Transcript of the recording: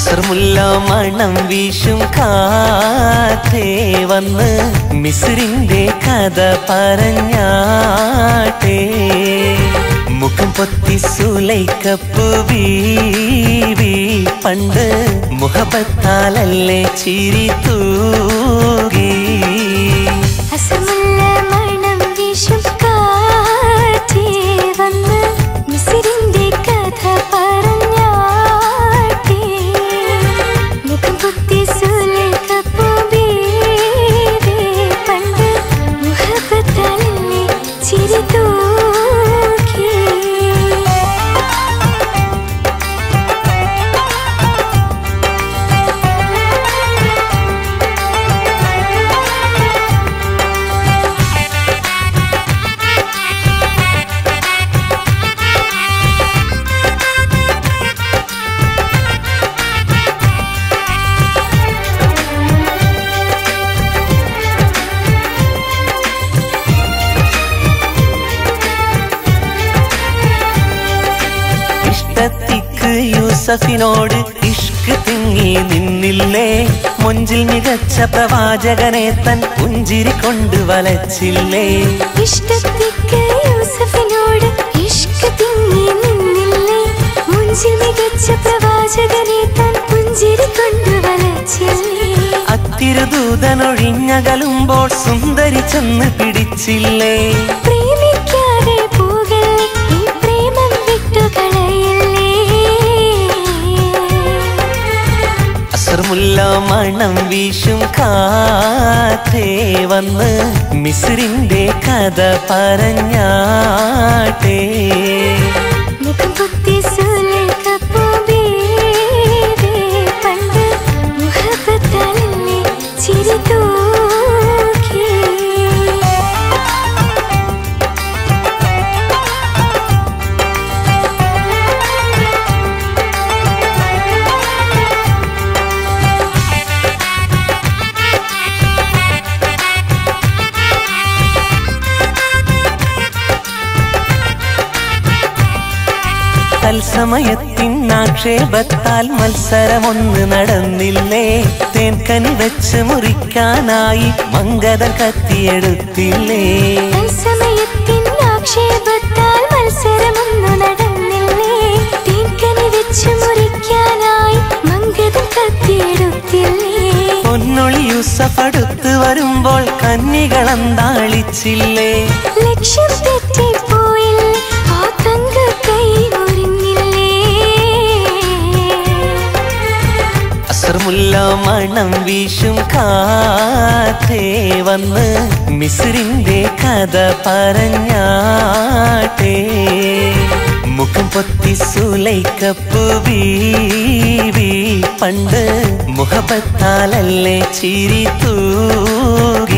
അസർമുല്ല മണം വീശും കാറ്റേ വന്ന് മിസ്രിന്റെ കഥ പറഞ്ഞാട്ടേ മുഖം പൊത്തി സുലൈക്കപ്പു ബീവി പണ്ട് മുഖപത്താലല്ലേ ചിരി തൂകി അസമുള്ള മണം വീശും കാറ്റേ വന്ന് മിസിരിന്റെ കഥ പറഞ്ഞാട്ടേ മുഖം കുത്തി സുലേഖപ്പൂ ബീവി പണ്ട് മുഹബത്താലല്ലേ ചിരി തൂകി ഇഷ്ടത്തിക്ക് യൂസഫിനോട് ഇഷ്ക് തിങ്ങി നിന്നില്ലേ മൊഞ്ചിൽ മികച്ച പ്രവാചകനെ തൻ പുഞ്ചിരി കൊണ്ട് വലച്ചില്ലേ ഇഷ്ടത്തിക്ക് യൂസഫിനോട് ഇഷ്ക് തിങ്ങി നിന്നില്ലേ മുഞ്ചിൽ മികച്ച പ്രവാചകനെ താൻ പുഞ്ചിരി കൊണ്ട് വലച്ചില്ലേ അത്തിരുദൂതനൊഴിഞ്ഞകലുമ്പോൾ സുന്ദരി ചെന്ന് പിടിച്ചില്ലേ പ്രേമിക്കാതെ പോകല്ലേ ഈ പ്രേമം വിട്ടുകളയല്ലേ അസർമുല്ല മണം വീശും കാറ്റേ വന്ന് മിസ്രിന്റെ കഥ പറഞ്ഞാട്ടേ മുഖം കുത്തി സുലേഖപ്പൂ ബീവി പണ്ട് മുഹബത്താലല്ലേ ചിരി തൂകി തൽസമയത്തിനാക്ഷേപത്താൽ മത്സരമൊന്ന് നടന്നില്ലേ തേൻകനി വെച്ച് മുറിക്കാനായി മങ്കത കത്തിയെടുത്തില്ലേ തത്സമയത്തിൻ ആക്ഷേപത്താൽ മത്സരമൊന്നു നടന്നില്ലേ തേൻകനി വെച്ച് മുറിക്കാനായി മങ്കതം കത്തിയെടുത്തില്ലേ പൊന്നൊളി യൂസഫ് അടുത്ത് വരുമ്പോൾ കന്നികളന്താളിച്ചില്ലേ ലക്ഷ്യം തെറ്റിപ്പോയില്ലേ ആ തങ്ക കൈ മുറിഞ്ഞില്ലേ അസർമുല്ല മണം വീശും കാറ്റേ വന്ന് മിസ്രിന്റെ കഥ പറഞ്ഞാട്ടേ മുഖം പൊത്തി സുലൈക്കപ്പു ബീവി പണ്ട് മുഖപത്താലല്ലേ ചിരി തൂകി